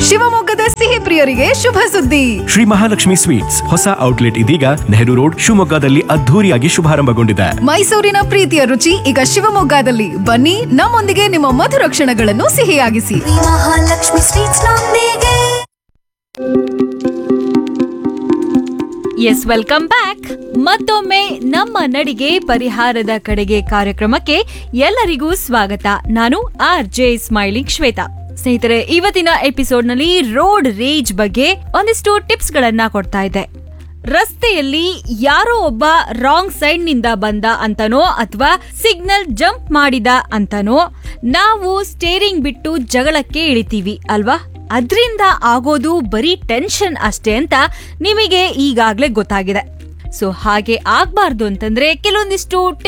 ಶಿವಮೊಗ್ಗದ ಸಿಹಿ ಪ್ರಿಯರಿಗೆ ಶುಭ ಸುದ್ದಿ ಶ್ರೀ ಮಹಾಲಕ್ಷ್ಮಿ ಸ್ವೀಟ್ಸ್ ಹೊಸ ಔಟ್ಲೆಟ್ ಇದೀಗ ನೆಹರು ರೋಡ್ ಶಿವಮೊಗ್ಗದಲ್ಲಿ ಅದ್ಧೂರಿಯಾಗಿ ಶುಭಾರಂಭಗೊಂಡಿದೆ ಮೈಸೂರಿನ ಪ್ರೀತಿಯ ರುಚಿ ಈಗ ಶಿವಮೊಗ್ಗದಲ್ಲಿ ಬನ್ನಿ ನಮ್ಮೊಂದಿಗೆ ನಿಮ್ಮ ಮಧುರ ಕ್ಷಣಗಳನ್ನು ಸಿಹಿಯಾಗಿಸಿ ಮಹಾಲಕ್ಷ್ಮಿ ಸ್ವೀಟ್ಸ್ ನೊಂದಿಗೆ ಎಸ್ ವೆಲ್ಕಮ್ ಬ್ಯಾಕ್ ಮತ್ತೊಮ್ಮೆ ನಮ್ಮ ನಡಿಗೆ ಪರಿಹಾರದ ಕಡೆಗೆ ಕಾರ್ಯಕ್ರಮಕ್ಕೆ ಎಲ್ಲರಿಗೂ ಸ್ವಾಗತ ನಾನು ಆರ್ ಜೆ ಸ್ಮೈಲಿಂಗ್ ಶ್ವೇತಾ ಸ್ನೇಹಿತರೆ ಇವತ್ತಿನ ಎಪಿಸೋಡ್ನಲ್ಲಿ ರೋಡ್ ರೇಜ್ ಬಗ್ಗೆ ಒಂದಿಷ್ಟು ಟಿಪ್ಸ್ ಗಳನ್ನ ಕೊಡ್ತಾ ಇದ್ದೆ ರಸ್ತೆಯಲ್ಲಿ ಯಾರೋ ಒಬ್ಬ ರಾಂಗ್ ಸೈಡ್ ನಿಂದ ಬಂದ ಅಂತನೋ ಅಥವಾ ಸಿಗ್ನಲ್ ಜಂಪ್ ಮಾಡಿದ ಅಂತನೋ ನಾವು ಸ್ಟೇರಿಂಗ್ ಬಿಟ್ಟು ಜಗಳಕ್ಕೆ ಇಳಿತೀವಿ ಅಲ್ವಾ ಅದ್ರಿಂದ ಆಗೋದು ಬರೀ ಟೆನ್ಷನ್ ಅಷ್ಟೇ ಅಂತ ನಿಮಗೆ ಈಗಾಗ್ಲೇ ಗೊತ್ತಾಗಿದೆ ಸೊ ಹಾಗೆ ಆಗ್ಬಾರ್ದು ಅಂತಂದ್ರೆ ಕೆಲವೊಂದಿಷ್ಟು